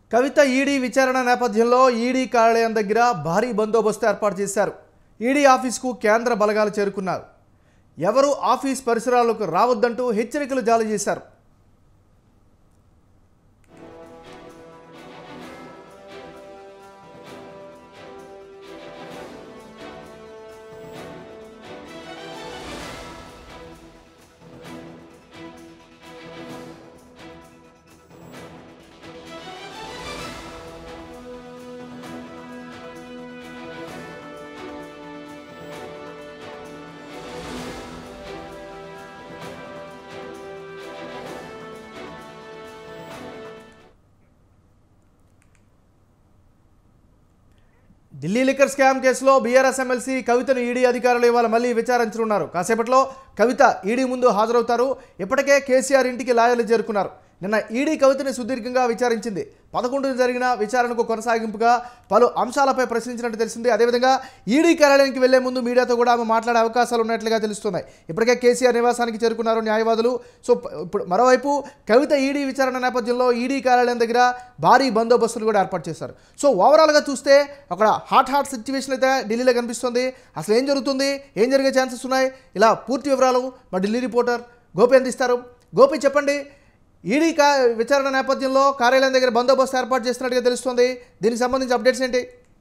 కవిత ED విచారణ నేపథ్యంలో ED కార్యాలయం దగ్గర భారీ బందోబస్తు ఏర్పాటు చేశారు ఈడీ ఆఫీస్కు కేంద్ర బలగాలు చేరుకున్నారు ఎవరూ ఆఫీస్ పరిసరాలకు రావద్దంటూ హెచ్చరికలు జారీ చేశారు ఢిల్లీ లిక్కర్ స్కామ్ కేసులో బీఆర్ఎస్ ఎమ్మెల్సీ కవితను ఈడీ అధికారులు ఇవాళ మళ్ళీ విచారించనున్నారు కాసేపట్లో కవిత ఈడీ ముందు హాజరవుతారు ఇప్పటికే కేసీఆర్ ఇంటికి లాయర్లు చేరుకున్నారు నిన్న ఈడీ కవితని సుదీర్ఘంగా విచారించింది పదకొండున జరిగిన విచారణకు కొనసాగింపుగా పలు అంశాలపై ప్రశ్నించినట్టు తెలిసింది అదేవిధంగా ఈడీ కార్యాలయానికి వెళ్లే ముందు మీడియాతో కూడా ఆమె మాట్లాడే అవకాశాలు ఉన్నట్లుగా తెలుస్తున్నాయి ఇప్పటికే కేసీఆర్ నివాసానికి చేరుకున్నారు న్యాయవాదులు సో ప- ఇప్పుడు మరోవైపు కవిత ఈడీ విచారణ నేపథ్యంలో ఈడీ కార్యాలయం దగ్గర భారీ బందోబస్తులు కూడా ఏర్పాటు చేశారు సో ఓవరాల్గా చూస్తే అక్కడ హాట్ హాట్ సిచ్యువేషన్ అయితే ఢిల్లీలో కనిపిస్తుంది అసలు ఏం జరుగుతుంది ఏం జరిగే ఛాన్సెస్ ఉన్నాయి ఇలా పూర్తి వివరాలు మా ఢిల్లీ రిపోర్టర్ గోపి అందిస్తారు గోపి చెప్పండి ఈడీ కా విచారణ నేపథ్యంలో కార్యాలయం దగ్గర బందోబస్తు ఏర్పాటు చేస్తున్నట్టుగా తెలుస్తుంది దీనికి సంబంధించి అప్డేట్స్ ఏంటి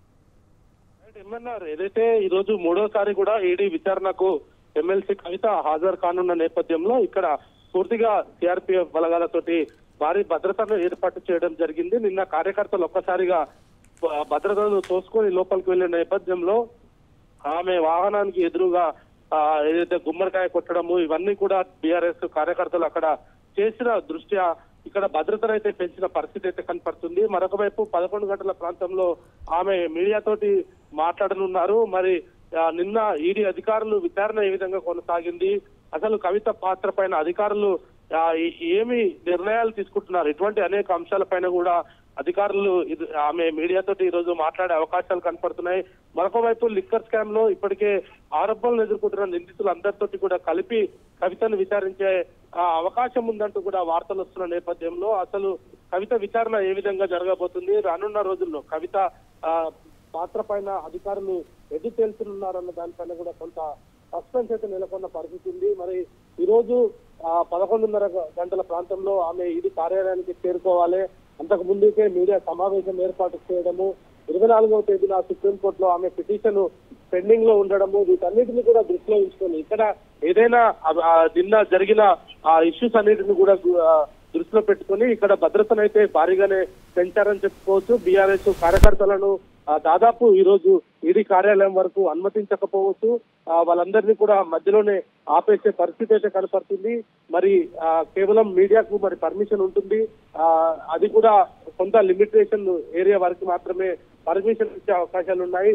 రైట్, ఎంఎన్ఆర్ ఏదైతే ఈ రోజు మూడోసారి కూడా ఈడీ విచారణకు ఎమ్మెల్సీ కవిత హాజరు కానున్న నేపథ్యంలో ఇక్కడ పూర్తిగా సిఆర్పిఎఫ్ బలగాలతోటి భారీ భద్రతను ఏర్పాటు చేయడం జరిగింది నిన్న కార్యకర్తలు ఒక్కసారిగా భ- భద్రతను తోసుకొని లోపలికి వెళ్లిన నేపథ్యంలో ఆమె వాహనానికి ఎదురుగా ఆ, ఏదైతే గుమ్మడికాయ కొట్టడము ఇవన్నీ కూడా బీఆర్ఎస్ కార్యకర్తలు అక్కడ చేసిన దృష్ట్యా ఇక్కడ భద్రతను అయితే పెంచిన పరిస్థితి అయితే కనపడుతుంది మరొక వైపు పదకొండు గంటల ప్రాంతంలో ఆమె మీడియాతోటి మాట్లాడనున్నారు మరి ఆ, నిన్న ఈడీ అధికారులు విచారణ ఏ విధంగా కొనసాగింది అసలు కవిత పాత్ర పైన అధికారులు ఆ, ఏ- ఏమి నిర్ణయాలు తీసుకుంటున్నారు ఇటువంటి అనేక అంశాలపైన కూడా అధికారులు ఇది- ఆమె మీడియాతోటి ఈ రోజు మాట్లాడే అవకాశాలు కనపడుతున్నాయి మరొక వైపు లిక్కర్ స్కామ్ లో ఇప్పటికే ఆరోపణలు ఎదుర్కొంటున్న నిందితులందరితోటి కూడా కలిపి కవితను విచారించే ఆ, అవకాశం ఉందంటూ కూడా వార్తలు వస్తున్న నేపథ్యంలో అసలు కవిత విచారణ ఏ విధంగా జరగబోతుంది రానున్న రోజుల్లో కవిత ఆ, పాత్ర పైన అధికారులు ఎదు తేల్చున్నారన్న దానిపైన కూడా కొంత సస్పెన్స్ అయితే నెలకొన్న పరిస్థితి ఉంది మరి ఈ రోజు ఆ, పదకొండున్నర గ- గంటల ప్రాంతంలో ఆమె ఇది కార్యాలయానికి చేరుకోవాలి అంతకు ముందుకే మీడియా సమావేశం ఏర్పాటు చేయడము ఇరవై నాలుగవ తేదీన సుప్రీంకోర్టులో ఆమె పిటిషన్ పెండింగ్ లో ఉండడము వీటన్నిటిని కూడా దృష్టిలో ఉంచుకొని ఇక్కడ ఏదైనా ఆ- ఆ నిన్న జరిగిన ఆ ఇష్యూస్ అన్నిటిని కూడా ఆ, దృష్టిలో పెట్టుకొని ఇక్కడ భద్రతను అయితే భారీగానే పెంచారని చెప్పుకోవచ్చు బీఆర్ఎస్ కార్యకర్తలను ఆ, దాదాపు ఈ రోజు ఈడీ కార్యాలయం వరకు అనుమతించకపోవచ్చు ఆ, వాళ్ళందరినీ కూడా మధ్యలోనే ఆపేసే పరిస్థితి అయితే కనపడుతుంది మరి ఆ, కేవలం మీడియాకు మరి పర్మిషన్ ఉంటుంది ఆ, అది కూడా కొంత లిమిటేషన్ ఏరియా వరకు మాత్రమే పర్మిషన్ ఇచ్చే అవకాశాలు ఉన్నాయి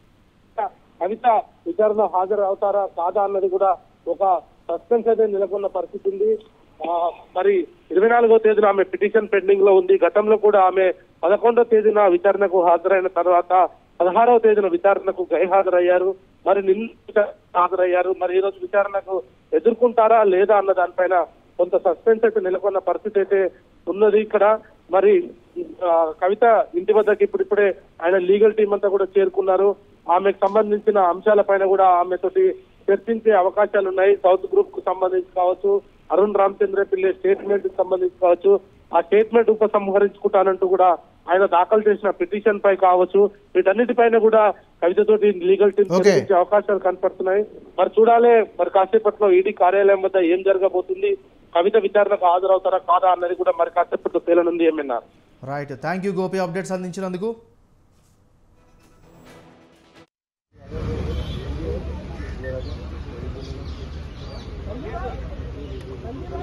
కవిత విచారణ హాజరు అవుతారా కాదా అన్నది కూడా ఒక సస్పెన్స్ అయితే నెలకొన్న పరిస్థితి ఉంది ఆ, మరి ఇరవై నాలుగో తేదీన ఆమె పిటిషన్ పెండింగ్ లో ఉంది గతంలో కూడా ఆమె పదకొండో తేదీన విచారణకు హాజరైన తర్వాత పదహారవ తేదీన విచారణకు గైహాజరయ్యారు మరి నిన్న విచారణకు హాజరయ్యారు మరి ఈ రోజు విచారణకు ఎదుర్కొంటారా లేదా అన్న దానిపైన కొంత సస్పెన్స్ అయితే నెలకొన్న పరిస్థితి అయితే ఉన్నది ఇక్కడ మరి ఆ, కవిత ఇంటి వద్దకు ఇప్పుడిప్పుడే ఆయన లీగల్ టీం అంతా కూడా చేరుకున్నారు ఆమెకు సంబంధించిన అంశాలపైన కూడా ఆమెతోటి చర్చించే అవకాశాలు ఉన్నాయి సౌత్ గ్రూప్ కు సంబంధించి కావచ్చు అరుణ్ రామచంద్ర పిల్లే స్టేట్మెంట్ కి సంబంధించి కావచ్చు ఆ స్టేట్మెంట్ ఉపసంహరించుకుంటానంటూ కూడా ఆయన దాఖలు చేసిన పిటిషన్ పై కావచ్చు వీటన్నిటిపైన కూడా కవితతోటి లీగల్ టీం Okay. చర్చించే అవకాశాలు కనపడుతున్నాయి మరి చూడాలి మరి కాసేపట్లో ఈడీ కార్యాలయం వద్ద ఏం జరగబోతుంది కవిత విచారణకు హాజరవుతారా కాదా అన్నది కూడా మరి కాసేపట్లో తేలనుంది ఏమన్నారు right thank you Gopi updates అందించినందుకు Thank you.